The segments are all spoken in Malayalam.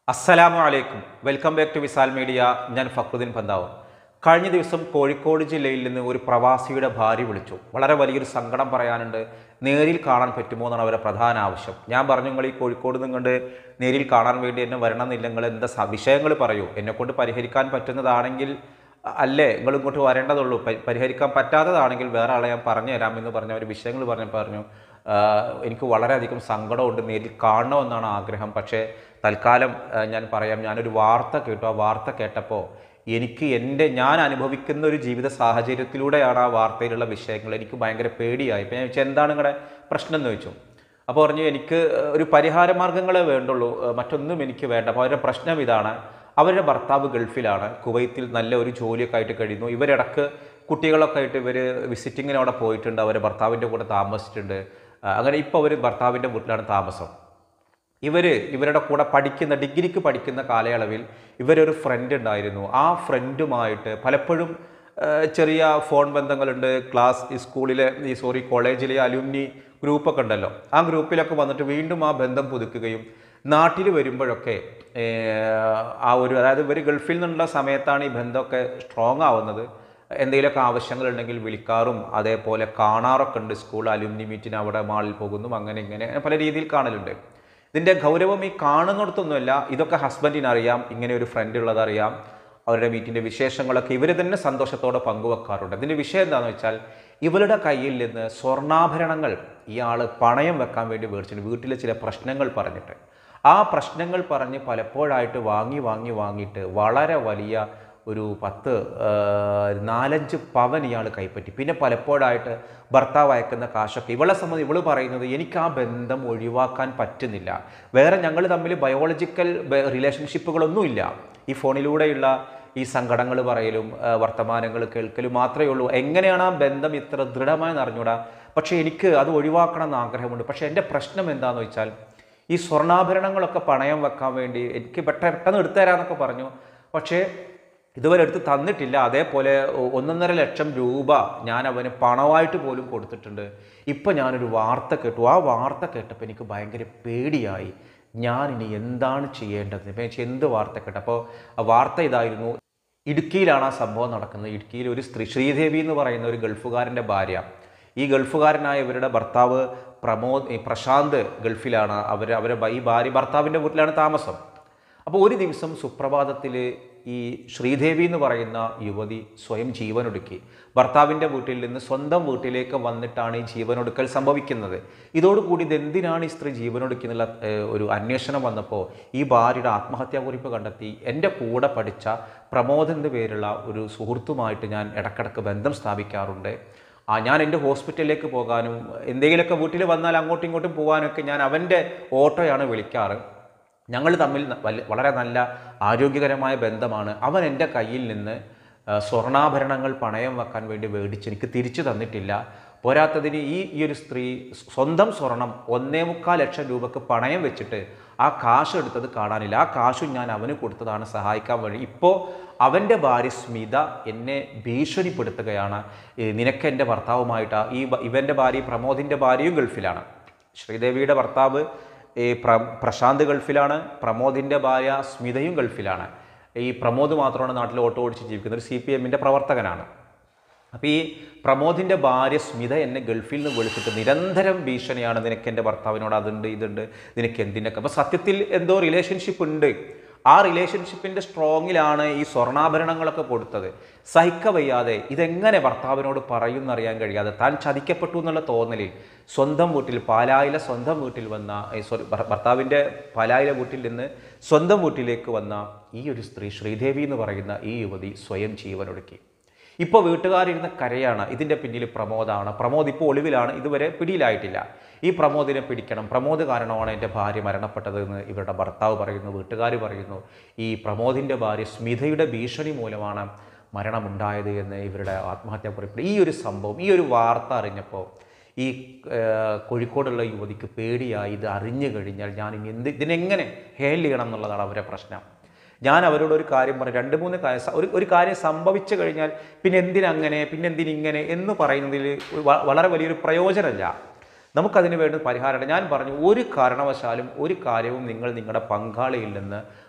അസ്സലാമു അലൈക്കും welcome back to Visal media ഞാൻ ഫക്രുദ്ദീൻ പന്താവ് കഴിഞ്ഞ ദിവസം കോഴിക്കോട് ജില്ലയിൽ നിന്ന് ഒരു പ്രവാസിയുടെ ഭാര്യ വിളിച്ചു വളരെ വലിയൊരു സങ്കടം പറയാനുണ്ട് നേരിൽ കാണാൻ പറ്റുമോ എന്നാണ് അവരുടെ പ്രധാന ആവശ്യം ഞാൻ പറഞ്ഞു നിങ്ങൾ ഈ കോഴിക്കോട് നിങ്ങളുടെ നേരിൽ കാണാൻ വേണ്ടി എന്നെ വരണമെന്നില്ല നിങ്ങൾ എന്താ സ- വിഷയങ്ങൾ പറയൂ എന്നെക്കൊണ്ട് പരിഹരിക്കാൻ പറ്റുന്നതാണെങ്കിൽ അല്ലേ നിങ്ങൾ ഇങ്ങോട്ട് വരേണ്ടതുള്ളൂ പ- പരിഹരിക്കാൻ പറ്റാത്തതാണെങ്കിൽ വേറെ ആളെ ഞാൻ പറഞ്ഞു തരാമെന്ന് പറഞ്ഞ ഒരു വിഷയങ്ങൾ പറഞ്ഞു പറഞ്ഞു ആഹ് എനിക്ക് വളരെയധികം സങ്കടമുണ്ട് നേരിൽ കാണണമെന്നാണ് ആഗ്രഹം പക്ഷേ തൽക്കാലം ആഹ് ഞാൻ പറയാം ഞാനൊരു വാർത്ത കേട്ടു ആ വാർത്ത കേട്ടപ്പോൾ എനിക്ക് എൻ്റെ ഞാൻ അനുഭവിക്കുന്ന ഒരു ജീവിത സാഹചര്യത്തിലൂടെയാണ് ആ വാർത്തയിലുള്ള വിഷയങ്ങൾ എനിക്ക് ഭയങ്കര പേടിയായി ഇപ്പം ഞാൻ ചോദിച്ചു എന്താണ് നിങ്ങളുടെ പ്രശ്നം എന്ന് ചോദിച്ചു അപ്പോൾ പറഞ്ഞു എനിക്ക് ഒരു പരിഹാര മാർഗ്ഗങ്ങളെ വേണ്ടുള്ളൂ ഏഹ് മറ്റൊന്നും എനിക്ക് വേണ്ട അപ്പോൾ അവരുടെ പ്രശ്നം ഇതാണ് അവരുടെ ഭർത്താവ് ഗൾഫിലാണ് കുവൈത്തിൽ നല്ല ഒരു ജോലിയൊക്കെ ആയിട്ട് കഴിയുന്നു ഇവരിടക്ക് കുട്ടികളൊക്കെ ആയിട്ട് ഇവർ വിസിറ്റിങ്ങിന് അവിടെ പോയിട്ടുണ്ട് അവരെ ഭർത്താവിൻ്റെ കൂടെ താമസിച്ചിട്ടുണ്ട് ആ, അങ്ങനെ ഇപ്പോൾ അവർ ഭർത്താവിൻ്റെ വീട്ടിലാണ് താമസം ഇവർ ഇവരുടെ കൂടെ പഠിക്കുന്ന ഡിഗ്രിക്ക് പഠിക്കുന്ന കാലയളവിൽ ഇവരൊരു ഫ്രണ്ട് ഉണ്ടായിരുന്നു ആ ഫ്രണ്ടുമായിട്ട് പലപ്പോഴും ആ, ചെറിയ ഫോൺ ബന്ധങ്ങളുണ്ട് ക്ലാസ് ഈ സ്കൂളിലെ ഈ സോറി കോളേജിലെ അലുമിനി ഗ്രൂപ്പൊക്കെ ഉണ്ടല്ലോ ആ ഗ്രൂപ്പിലൊക്കെ വന്നിട്ട് വീണ്ടും ആ ബന്ധം പുതുക്കുകയും നാട്ടിൽ വരുമ്പോഴൊക്കെ ഏ, ആ ഒരു അതായത് ഇവർ ഗൾഫിൽ നിന്നുള്ള സമയത്താണ് ഈ ബന്ധമൊക്കെ സ്ട്രോങ് ആവുന്നത് എന്തെങ്കിലുമൊക്കെ ആവശ്യങ്ങളുണ്ടെങ്കിൽ വിളിക്കാറും അതേപോലെ കാണാറൊക്കെ ഉണ്ട് സ്കൂൾ അലുമിനി മീറ്റിന് അവിടെ മാളിൽ പോകുന്നു അങ്ങനെ ഇങ്ങനെ അങ്ങനെ പല രീതിയിൽ കാണലുണ്ട് ഇതിൻ്റെ ഗൗരവം ഈ കാണുന്നിടത്തൊന്നുമല്ല ഇതൊക്കെ ഹസ്ബൻഡിന് അറിയാം ഇങ്ങനെ ഒരു ഫ്രണ്ട് ഉള്ളത് അറിയാം അവരുടെ വീട്ടിൻ്റെ വിശേഷങ്ങളൊക്കെ ഇവർ തന്നെ സന്തോഷത്തോടെ പങ്കുവെക്കാറുണ്ട് ഇതിൻ്റെ വിഷയം എന്താണെന്ന് വെച്ചാൽ ഇവരുടെ കയ്യിൽ നിന്ന് സ്വർണ്ണാഭരണങ്ങൾ ഇയാൾ പണയം വെക്കാൻ വേണ്ടി മേടിച്ചിട്ടുണ്ട് വീട്ടിലെ ചില പ്രശ്നങ്ങൾ പറഞ്ഞിട്ട് ആ പ്രശ്നങ്ങൾ പറഞ്ഞ് പലപ്പോഴായിട്ട് വാങ്ങി വാങ്ങി വാങ്ങിയിട്ട് വളരെ വലിയ ഒരു പത്ത് ആ, നാലഞ്ച് പവൻ ഇയാൾ കൈപ്പറ്റി പിന്നെ പലപ്പോഴായിട്ട് ഭർത്താവ് അയക്കുന്ന കാശൊക്കെ ഇവളെ സംബന്ധിച്ച് ഇവള് പറയുന്നത് എനിക്ക് ആ ബന്ധം ഒഴിവാക്കാൻ പറ്റുന്നില്ല വേറെ ഞങ്ങൾ തമ്മിൽ ബയോളജിക്കൽ റിലേഷൻഷിപ്പുകളൊന്നുമില്ല ഈ ഫോണിലൂടെയുള്ള ഈ സങ്കടങ്ങൾ പറയലും ആ, വർത്തമാനങ്ങൾ കേൾക്കലും മാത്രമേ ഉള്ളൂ എങ്ങനെയാണ് ആ ബന്ധം ഇത്ര ദൃഢമായി നിറഞ്ഞൂടാ പക്ഷേ എനിക്ക് അത് ഒഴിവാക്കണം എന്ന് ആഗ്രഹമുണ്ട് പക്ഷേ എൻ്റെ പ്രശ്നം എന്താണെന്ന് വെച്ചാൽ ഈ സ്വർണ്ണാഭരണങ്ങളൊക്കെ പണയം വെക്കാൻ വേണ്ടി എനിക്ക് പെട്ട പെട്ടെന്ന് എടുത്തു തരാമെന്നൊക്കെ പറഞ്ഞു പക്ഷേ ഇതുവരെ എടുത്ത് തന്നിട്ടില്ല അതേപോലെ ഒ- ഒന്നൊന്നര ലക്ഷം രൂപ ഞാൻ അവന് പണമായിട്ട് പോലും കൊടുത്തിട്ടുണ്ട് ഇപ്പം ഞാനൊരു വാർത്ത കേട്ടു ആ വാർത്ത കേട്ടപ്പോൾ എനിക്ക് ഭയങ്കര പേടിയായി ഞാൻ ഇനി എന്താണ് ചെയ്യേണ്ടത് ഇപ്പം ഞാൻ എന്ത് വാർത്ത കേട്ടു അപ്പോൾ ആ വാർത്ത ഇതായിരുന്നു ഇടുക്കിയിലാണ് ആ സംഭവം നടക്കുന്നത് ഇടുക്കിയിൽ ഒരു സ്ത്രീ ശ്രീദേവി എന്ന് പറയുന്ന ഒരു ഗൾഫുകാരൻ്റെ ഭാര്യ ഈ ഗൾഫുകാരനായ ഇവരുടെ ഭർത്താവ് പ്രമോദ് ഈ പ്രശാന്ത് ഗൾഫിലാണ് അവർ അവരെ ഈ ഭാര്യ ഭർത്താവിൻ്റെ വീട്ടിലാണ് താമസം അപ്പോൾ ഒരു ദിവസം സുപ്രഭാതത്തിൽ ഈ ശ്രീദേവി എന്ന് പറയുന്ന യുവതി സ്വയം ജീവനൊടുക്കി ഭർത്താവിൻ്റെ വീട്ടിൽ നിന്ന് സ്വന്തം വീട്ടിലേക്ക് വന്നിട്ടാണ് ഈ ജീവനൊടുക്കൽ സംഭവിക്കുന്നത് ഇതോടുകൂടി ഇതെന്തിനാണ് ഈ സ്ത്രീ ജീവനൊടുക്കിയെന്നുള്ള ഏഹ്, ഒരു അന്വേഷണം വന്നപ്പോൾ ഈ ഭാര്യയുടെ ആത്മഹത്യാക്കുറിപ്പ് കണ്ടെത്തി എൻ്റെ കൂടെ പഠിച്ച പ്രമോദ് എന്ന പേരുള്ള ഒരു സുഹൃത്തുമായിട്ട് ഞാൻ ഇടക്കിടക്ക് ബന്ധം സ്ഥാപിക്കാറുണ്ട് ആ ഞാൻ എൻ്റെ ഹോസ്പിറ്റലിലേക്ക് പോകാനും എന്തെങ്കിലുമൊക്കെ വീട്ടിൽ വന്നാൽ അങ്ങോട്ടും ഇങ്ങോട്ടും പോകാനൊക്കെ ഞാൻ അവൻ്റെ ഓട്ടോയാണ് വിളിക്കാറ് ഞങ്ങൾ തമ്മിൽ ന- വല്ല- വളരെ നല്ല ആരോഗ്യകരമായ ബന്ധമാണ് അവൻ എൻ്റെ കയ്യിൽ നിന്ന് ആ, സ്വർണ്ണാഭരണങ്ങൾ പണയം വെക്കാൻ വേണ്ടി മേടിച്ച് എനിക്ക് തിരിച്ചു തന്നിട്ടില്ല പോരാത്തതിന് ഈ ഈ ഒരു സ്ത്രീ സ്വന്തം സ്വർണം ഒന്നേ മുക്കാൽ ലക്ഷം രൂപക്ക് പണയം വെച്ചിട്ട് ആ കാശ് എടുത്തത് കാണാനില്ല ആ കാശും ഞാൻ അവന് കൊടുത്തതാണ് സഹായിക്കാൻ വേണ്ടി ഇപ്പോൾ അവൻ്റെ ഭാര്യ സ്മിത എന്നെ ഭീഷണിപ്പെടുത്തുകയാണ് ഈ നിനക്ക് എൻ്റെ ഭർത്താവുമായിട്ട് ഈ ബ- ഇവൻ്റെ ഭാര്യ പ്രമോദിൻ്റെ ഭാര്യയും ഗൾഫിലാണ് ശ്രീദേവിയുടെ ഭർത്താവ് ഈ പ്ര പ്രശാന്ത് ഗൾഫിലാണ് പ്രമോദിൻ്റെ ഭാര്യ സ്മിതയും ഗൾഫിലാണ് ഈ പ്രമോദ് മാത്രമാണ് നാട്ടിൽ ഓട്ടോ ഓടിച്ച് ജീവിക്കുന്നത് ഒരു സി പി എമ്മിൻ്റെ പ്രവർത്തകനാണ് അപ്പോൾ ഈ പ്രമോദിൻ്റെ ഭാര്യ സ്മിത എന്നെ ഗൾഫിൽ നിന്ന് വിളിച്ചിട്ട് നിരന്തരം ഭീഷണിയാണ് നിനക്ക് എൻ്റെ ഭർത്താവിനോട് അതുണ്ട് ഇതുണ്ട് നിനക്ക് എന്തിനൊക്കെ അപ്പോൾ സത്യത്തിൽ എന്തോ റിലേഷൻഷിപ്പ് ഉണ്ട് ആ റിലേഷൻഷിപ്പിൻ്റെ സ്ട്രോങ്ങിലാണ് ഈ സ്വർണ്ണാഭരണങ്ങളൊക്കെ കൊടുത്തത് സഹിക്ക വയ്യാതെ ഇതെങ്ങനെ ഭർത്താവിനോട് പറയുമെന്നറിയാൻ കഴിയാതെ താൻ ചതിക്കപ്പെട്ടു എന്നുള്ള തോന്നലിൽ സ്വന്തം വീട്ടിൽ പാലായിലെ സ്വന്തം വീട്ടിൽ വന്ന ഏ, സോറി ഭർ- ഭർത്താവിൻ്റെ പാലായിലെ വീട്ടിൽ നിന്ന് സ്വന്തം വീട്ടിലേക്ക് വന്ന ഈ ഒരു സ്ത്രീ ശ്രീദേവി എന്ന് പറയുന്ന ഈ യുവതി സ്വയം ജീവനൊടുക്കി ഇപ്പോൾ വീട്ടുകാരിരുന്ന കരയാണ് ഇതിൻ്റെ പിന്നിൽ പ്രമോദാണ് പ്രമോദ് ഇപ്പോൾ ഒളിവിലാണ് ഇതുവരെ പിടിയിലായിട്ടില്ല ഈ പ്രമോദിനെ പിടിക്കണം പ്രമോദ് കാരണമാണ് എൻ്റെ ഭാര്യ മരണപ്പെട്ടതെന്ന് ഇവരുടെ ഭർത്താവ് പറയുന്നു വീട്ടുകാർ പറയുന്നു ഈ പ്രമോദിൻ്റെ ഭാര്യ സ്മിതയുടെ ഭീഷണി മൂലമാണ് മരണമുണ്ടായത് എന്ന് ഇവരുടെ ആത്മഹത്യാക്കുറിപ്പിൽ ഈ ഒരു സംഭവം ഈ ഒരു വാർത്ത അറിഞ്ഞപ്പോൾ ഈ ഏഹ്, കോഴിക്കോടുള്ള യുവതിക്ക് പേടിയായി ഇത് അറിഞ്ഞു കഴിഞ്ഞാൽ ഞാൻ ഇനി എന്ത് ഇതിനെങ്ങനെ ഹാൻഡിൽ ചെയ്യണം എന്നുള്ളതാണ് അവരുടെ പ്രശ്നം ഞാൻ അവരോട് ഒരു കാര്യം പറഞ്ഞു രണ്ട് മൂന്ന് കാര്യം സ- ഒരു ഒരു കാര്യം സംഭവിച്ചു കഴിഞ്ഞാൽ പിന്നെ എന്തിനങ്ങനെ പിന്നെ എന്തിനിങ്ങനെ എന്ന് പറയുന്നതിൽ വ- വളരെ വലിയൊരു പ്രയോജനമില്ല നമുക്കതിന് വേണ്ട പരിഹാരമുണ്ട് ഞാൻ പറഞ്ഞു ഒരു കാരണവശാലും ഒരു കാര്യവും നിങ്ങൾ നിങ്ങളുടെ പങ്കാളിയിൽ നിന്ന്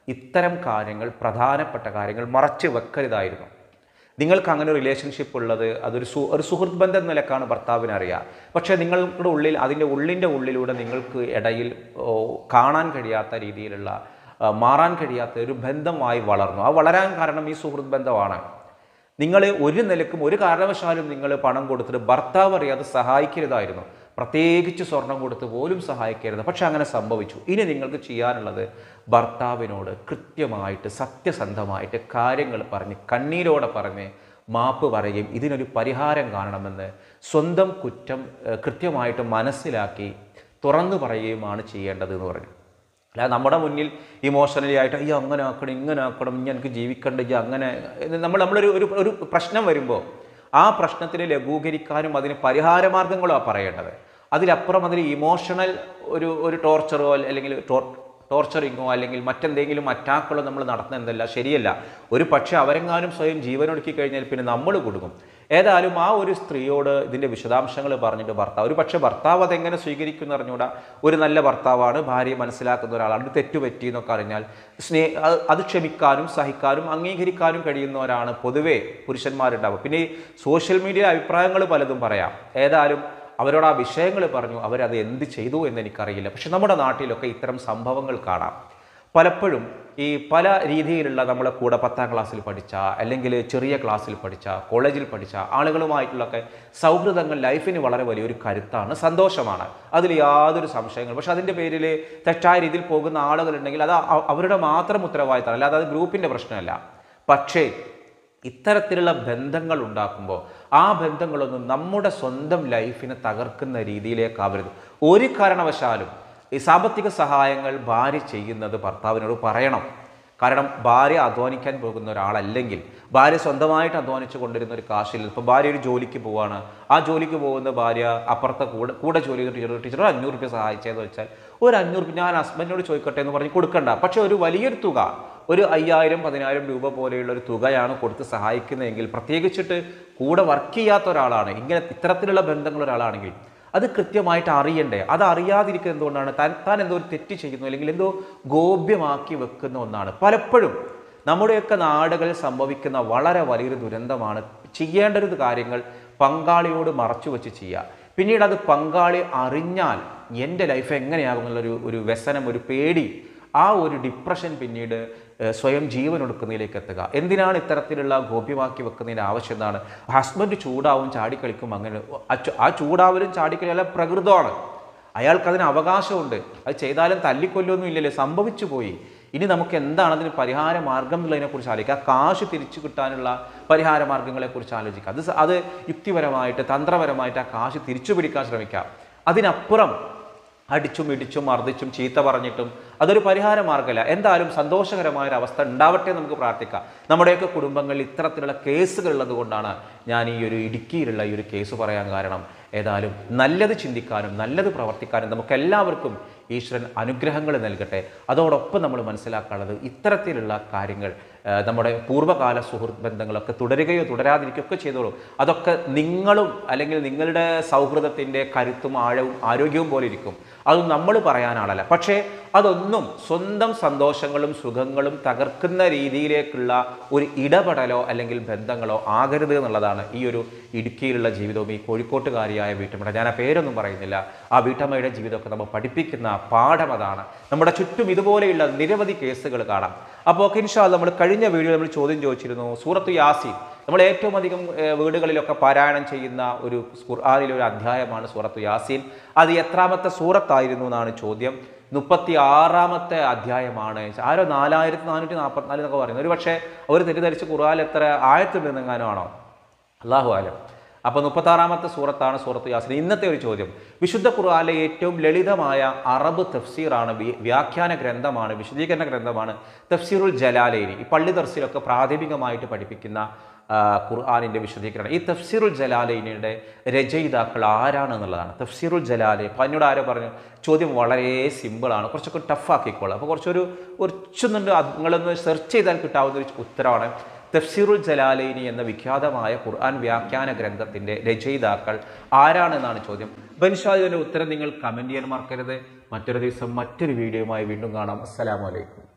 ഇത്തരം കാര്യങ്ങൾ പ്രധാനപ്പെട്ട കാര്യങ്ങൾ മറച്ചു വെക്കരുതായിരുന്നു നിങ്ങൾക്ക് അങ്ങനെ റിലേഷൻഷിപ്പ് ഉള്ളത് അതൊരു സു ഒരു സുഹൃത്ത് ബന്ധം നിലക്കാണ് ഭർത്താവിന് അറിയാം പക്ഷേ നിങ്ങളുടെ ഉള്ളിൽ അതിൻ്റെ ഉള്ളിൻ്റെ ഉള്ളിലൂടെ നിങ്ങൾക്ക് ഇടയിൽ ഓ, കാണാൻ കഴിയാത്ത രീതിയിലുള്ള ആ, മാറാൻ കഴിയാത്ത ഒരു ബന്ധമായി വളർന്നു ആ വളരാൻ കാരണം ഈ സുഹൃത്ത് ബന്ധമാണ് നിങ്ങൾ ഒരു നിലക്കും ഒരു കാരണവശാലും നിങ്ങൾ പണം കൊടുത്തിട്ട് ഭർത്താവ് അറിയാതെ സഹായിക്കരുതായിരുന്നു പ്രത്യേകിച്ച് സ്വർണം കൊടുത്ത് പോലും സഹായിക്കരുത് പക്ഷെ അങ്ങനെ സംഭവിച്ചു ഇനി നിങ്ങൾക്ക് ചെയ്യാനുള്ളത് ഭർത്താവിനോട് കൃത്യമായിട്ട് സത്യസന്ധമായിട്ട് കാര്യങ്ങൾ പറഞ്ഞ് കണ്ണീരോടെ പറഞ്ഞ് മാപ്പ് പറയുകയും ഇതിനൊരു പരിഹാരം കാണണമെന്ന് സ്വന്തം കുറ്റം ഏഹ്, കൃത്യമായിട്ട് മനസ്സിലാക്കി തുറന്നു പറയുകയുമാണ് ചെയ്യേണ്ടത് എന്ന് പറഞ്ഞു അല്ല നമ്മുടെ മുന്നിൽ ഇമോഷണലി ആയിട്ട് അയ്യോ അങ്ങനെ ആക്കണം ഇങ്ങനെ ആക്കണം ഇനി എനിക്ക് ജീവിക്കണ്ട ഇയ്യ അങ്ങനെ എന്ന് നമ്മൾ നമ്മളൊരു ഒരു ഒരു പ്രശ്നം വരുമ്പോൾ ആ പ്രശ്നത്തിനെ ലഘൂകരിക്കാനും അതിന് പരിഹാരമാർഗങ്ങളോ പറയേണ്ടത് അതിലപ്പുറം അതിൽ ഇമോഷണൽ ഒരു ഒരു ടോർച്ചറോ അല്ലെങ്കിൽ ടോർ ടോർച്ചറിങ്ങോ അല്ലെങ്കിൽ മറ്റെന്തെങ്കിലും അറ്റാക്കുകളോ നമ്മൾ നടത്തുന്നതല്ല ശരിയല്ല ഒരു പക്ഷേ അവരെങ്ങാനും സ്വയം ജീവനൊടുക്കി കഴിഞ്ഞാൽ പിന്നെ നമ്മൾ കൊടുക്കും ഏതായാലും ആ ഒരു സ്ത്രീയോട് ഇതിൻ്റെ വിശദാംശങ്ങൾ പറഞ്ഞിട്ട് ഭർത്താവ് ഒരു പക്ഷേ ഭർത്താവ് അതെങ്ങനെ സ്വീകരിക്കുന്നു അറിഞ്ഞൂടാ ഒരു നല്ല ഭർത്താവാണ് ഭാര്യയെ മനസ്സിലാക്കുന്ന ഒരാളാണ് ഒരു തെറ്റ് പറ്റി എന്നൊക്കെ അറിഞ്ഞാൽ സ്നേ അത് അത് ക്ഷമിക്കാനും സഹിക്കാനും അംഗീകരിക്കാനും കഴിയുന്നവരാണ് പൊതുവേ പുരുഷന്മാരുണ്ടാവുക പിന്നെ ഈ സോഷ്യൽ മീഡിയ അഭിപ്രായങ്ങൾ പലതും പറയാം ഏതായാലും അവരോട് ആ വിഷയങ്ങൾ പറഞ്ഞു അവരത് എന്ത് ചെയ്തു എന്ന് എനിക്കറിയില്ല പക്ഷെ നമ്മുടെ നാട്ടിലൊക്കെ ഇത്തരം സംഭവങ്ങൾ കാണാം പലപ്പോഴും ഈ പല രീതിയിലുള്ള നമ്മളെ കൂടെ പത്താം ക്ലാസ്സിൽ പഠിച്ച അല്ലെങ്കിൽ ചെറിയ ക്ലാസ്സിൽ പഠിച്ച കോളേജിൽ പഠിച്ച ആളുകളുമായിട്ടുള്ളൊക്കെ സൗഹൃദങ്ങൾ ലൈഫിന് വളരെ വലിയൊരു കരുത്താണ് സന്തോഷമാണ് അതിൽ യാതൊരു സംശയങ്ങളും പക്ഷെ അതിൻ്റെ പേരിൽ തെറ്റായ രീതിയിൽ പോകുന്ന ആളുകളുണ്ടെങ്കിൽ അത് അ- അവരുടെ മാത്രം ഉത്തരവാദിത്തമാണ് അല്ലാതെ അത് ഗ്രൂപ്പിൻ്റെ പ്രശ്നമല്ല പക്ഷേ ഇത്തരത്തിലുള്ള ബന്ധങ്ങൾ ഉണ്ടാക്കുമ്പോൾ ആ ബന്ധങ്ങളൊന്നും നമ്മുടെ സ്വന്തം ലൈഫിനെ തകർക്കുന്ന രീതിയിലേക്കാവരുത് ഒരു കാരണവശാലും ഈ സാമ്പത്തിക സഹായങ്ങൾ ഭാര്യ ചെയ്യുന്നത് ഭർത്താവിനോട് പറയണം കാരണം ഭാര്യ അധ്വാനിക്കാൻ പോകുന്ന ഒരാളല്ലെങ്കിൽ ഭാര്യ സ്വന്തമായിട്ട് അധ്വാനിച്ചു കൊണ്ടിരുന്ന ഒരു കാശിൽ ഇപ്പോൾ ഭാര്യ ഒരു ജോലിക്ക് പോവാണ് ആ ജോലിക്ക് പോകുന്ന ഭാര്യ അപ്പുറത്തെ കൂടെ കൂടെ ജോലി ചെയ്ത ടീച്ചർ ടീച്ചർ ഒരു അഞ്ഞൂറ് രൂപ സഹായിച്ചതെന്ന് വെച്ചാൽ ഒരു അഞ്ഞൂറ് രൂപ ഞാൻ ഹസ്ബൻഡിനോട് ചോദിക്കട്ടെ എന്ന് പറഞ്ഞ് കൊടുക്കണ്ട പക്ഷേ ഒരു വലിയൊരു തുക ഒരു അയ്യായിരം പതിനായിരം രൂപ പോലെയുള്ള ഒരു തുകയാണ് കൊടുത്ത് സഹായിക്കുന്നതെങ്കിൽ പ്രത്യേകിച്ചിട്ട് കൂടെ വർക്ക് ചെയ്യാത്ത ഒരാളാണ് ഇങ്ങനെ ഇത്തരത്തിലുള്ള ബന്ധങ്ങൾ ഒരാളാണെങ്കിൽ അത് കൃത്യമായിട്ട് അറിയണ്ടേ അത് അറിയാതിരിക്കുന്നത് എന്തുകൊണ്ടാണ് താൻ താൻ എന്തോ ഒരു തെറ്റ് ചെയ്യുന്നു അല്ലെങ്കിൽ എന്തോ ഗോപ്യമാക്കി വെക്കുന്ന ഒന്നാണ് പലപ്പോഴും നമ്മുടെയൊക്കെ നാടുകളിൽ സംഭവിക്കുന്ന വളരെ വലിയൊരു ദുരന്തമാണ് ചെയ്യേണ്ട ഒരു കാര്യങ്ങൾ പങ്കാളിയോട് മറച്ചു വെച്ച് ചെയ്യുക പിന്നീട് അത് പങ്കാളി അറിഞ്ഞാൽ എൻ്റെ ലൈഫ് എങ്ങനെയാകും എന്നുള്ളൊരു ഒരു വ്യസനം ഒരു പേടി ആ ഒരു ഡിപ്രഷൻ പിന്നീട് ഏഹ്, സ്വയം ജീവൻ ഒടുക്കുന്നതിലേക്ക് എത്തുക എന്തിനാണ് ഇത്തരത്തിലുള്ള ഗോപ്യമാക്കി വെക്കുന്നതിൻ്റെ ആവശ്യം എന്താണ് ഹസ്ബൻഡ് ചൂടാവും ചാടിക്കളിക്കും അങ്ങനെ ആ ചു- ആ ചൂടാവലും ചാടിക്കളിയും എല്ലാം പ്രകൃതമാണ് അയാൾക്ക് അതിന് അവകാശമുണ്ട് അത് ചെയ്താലും തല്ലിക്കൊല്ലൊന്നും ഇല്ലല്ലോ സംഭവിച്ചു പോയി ഇനി നമുക്ക് എന്താണ് അതിന് പരിഹാര മാർഗം എന്നുള്ളതിനെക്കുറിച്ച് ആലോചിക്കുക ആ കാശ് തിരിച്ചു കിട്ടാനുള്ള പരിഹാര മാർഗങ്ങളെക്കുറിച്ച് ആലോചിക്കുക അത് സ- അത് യുക്തിപരമായിട്ട് തന്ത്രപരമായിട്ട് ആ കാശ് തിരിച്ചു പിടിക്കാൻ ശ്രമിക്കാം അതിനപ്പുറം അടിച്ചും ഇടിച്ചും മർദ്ദിച്ചും ചീത്ത പറഞ്ഞിട്ടും അതൊരു പരിഹാര മാർഗ്ഗമല്ല എന്തായാലും സന്തോഷകരമായ ഒരു അവസ്ഥ ഉണ്ടാവട്ടെ എന്ന് നമുക്ക് പ്രാർത്ഥിക്കാം നമ്മുടെയൊക്കെ കുടുംബങ്ങളിൽ ഇത്തരത്തിലുള്ള കേസുകൾ ഉള്ളത് കൊണ്ടാണ് ഞാൻ ഈ ഒരു ഇടുക്കിയിലുള്ള ഈ ഒരു കേസ് പറയാൻ കാരണം ഏതായാലും നല്ലത് ചിന്തിക്കാനും നല്ലത് പ്രവർത്തിക്കാനും നമുക്ക് എല്ലാവർക്കും ഈശ്വരൻ അനുഗ്രഹങ്ങൾ നൽകട്ടെ അതോടൊപ്പം നമ്മൾ മനസ്സിലാക്കാനുള്ളത് ഇത്തരത്തിലുള്ള കാര്യങ്ങൾ ആ, നമ്മുടെ പൂർവ്വകാല സുഹൃത്ത് ബന്ധങ്ങളൊക്കെ തുടരുകയോ തുടരാതിരിക്കുകയൊക്കെ ചെയ്തോളൂ അതൊക്കെ നിങ്ങളും അല്ലെങ്കിൽ നിങ്ങളുടെ സൗഹൃദത്തിൻ്റെ കരുത്തും ആഴവും ആരോഗ്യവും പോലെ ഇരിക്കും അത് നമ്മൾ പറയാനാളല്ല പക്ഷേ അതൊന്നും സ്വന്തം സന്തോഷങ്ങളും സുഖങ്ങളും തകർക്കുന്ന രീതിയിലേക്കുള്ള ഒരു ഇടപെടലോ അല്ലെങ്കിൽ ബന്ധങ്ങളോ ആകരുത് എന്നുള്ളതാണ് ഈ ഒരു ഇടുക്കിയിലുള്ള ജീവിതവും ഈ കോഴിക്കോട്ടുകാരിയായ വീട്ടമ്മയുടെ ഞാൻ ആ പേരൊന്നും പറയുന്നില്ല ആ വീട്ടമ്മയുടെ ജീവിതമൊക്കെ നമ്മൾ പഠിപ്പിക്കുന്ന പാഠം അതാണ് നമ്മുടെ ചുറ്റും ഇതുപോലെയുള്ള നിരവധി കേസുകൾ കാണാം അപ്പോൾ ഒക്കെ ഇൻഷാ അല്ലാ നമ്മൾ കഴിഞ്ഞ വീഡിയോ നമ്മൾ ചോദ്യം ചോദിച്ചിരുന്നു സൂറത്ത് യാസീൻ നമ്മൾ ഏറ്റവും അധികം ഏഹ്, വീടുകളിലൊക്കെ പാരായണം ചെയ്യുന്ന ഒരു ഖുർആാനിലെ ഒരു അധ്യായമാണ് സൂറത്ത് യാസീൻ അത് എത്രാമത്തെ സൂറത്തായിരുന്നു എന്നാണ് ചോദ്യം മുപ്പത്തി ആറാമത്തെ അധ്യായമാണ് ആരോ നാലായിരത്തി നാനൂറ്റി നാൽപ്പത്തിനാല് എന്നൊക്കെ പറയുന്നത് ഒരു പക്ഷേ അവർ തെറ്റിദ്ധരിച്ച് ഖുർആാനിൽ എത്ര ആയത്തുണ്ടെന്നെങ്ങാനും ആണോ അള്ളാഹു ആലം അപ്പോൾ മുപ്പത്താറാമത്തെ സൂറത്താണ് സൂറത്ത് യാസിൻ ഇന്നത്തെ ഒരു ചോദ്യം വിശുദ്ധ ഖുർആാനിലെ ഏറ്റവും ലളിതമായ അറബ് തഫ്സീറാണ് വി- വ്യാഖ്യാന ഗ്രന്ഥമാണ് വിശദീകരണ ഗ്രന്ഥമാണ് തഫ്സീറുൽ ജലാലൈനി ഈ പള്ളി ദർസിലൊക്കെ പ്രാഥമികമായിട്ട് പഠിപ്പിക്കുന്ന ആ, ഖുർആാനിൻ്റെ വിശദീകരണം ഈ തഫ്സീറുൽ ജലാലൈനിയുടെ രചയിതാക്കൾ ആരാണെന്നുള്ളതാണ് തഫ്സീറുൽ ജലാലൈ അപ്പോൾ എന്നോട് ആരോ പറഞ്ഞു ചോദ്യം വളരെ സിമ്പിളാണ് കുറച്ചൊക്കെ ടഫാക്കിക്കോളാം അപ്പോൾ കുറച്ചൊരു കുറച്ചൊന്നുണ്ട് അത് നിങ്ങളൊന്ന് സെർച്ച് ചെയ്താൽ കിട്ടാവുന്ന ഒരു ഉത്തരമാണ് തഫ്സീറുൽ ജലാലൈനി എന്ന വിഖ്യാതമായ ഖുർആൻ വ്യാഖ്യാന ഗ്രന്ഥത്തിന്റെ രചയിതാക്കൾ ആരാണെന്നാണ് ചോദ്യം ബൻഷാദിന്റെ ഉത്തരം നിങ്ങൾ കമന്റ് ചെയ്യാൻ മറക്കരുത് മറ്റൊരു ദിവസം മറ്റൊരു വീഡിയോയുമായി വീണ്ടും കാണാം അസ്സലാമു അലൈക്കും